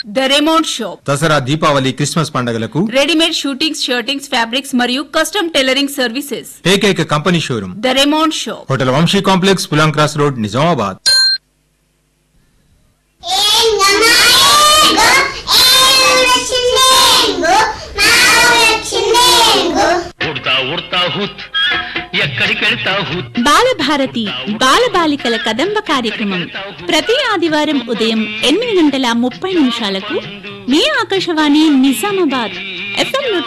the Raymond shop Dussehra Deepavali Christmas పండుగలకు readymade suitings shirtings fabrics మరియు custom tailoring services ఏకైక company showroom the Raymond shop hotel Vamsi complex Pulang cross road Nizamabad ఉడతా ఉడతా హుత్ ఎక్కడికి వెళ్తా హుత్ బాలభారతి బాలబాలికల కదంబ కార్యక్రమం ప్రతి ఆదివారం ఉదయం ఎనిమిది గంటల ముప్పై నిమిషాలకు మీ ఆకాశవాణి నిజామాబాద్ ఎఫ్ఎం నూట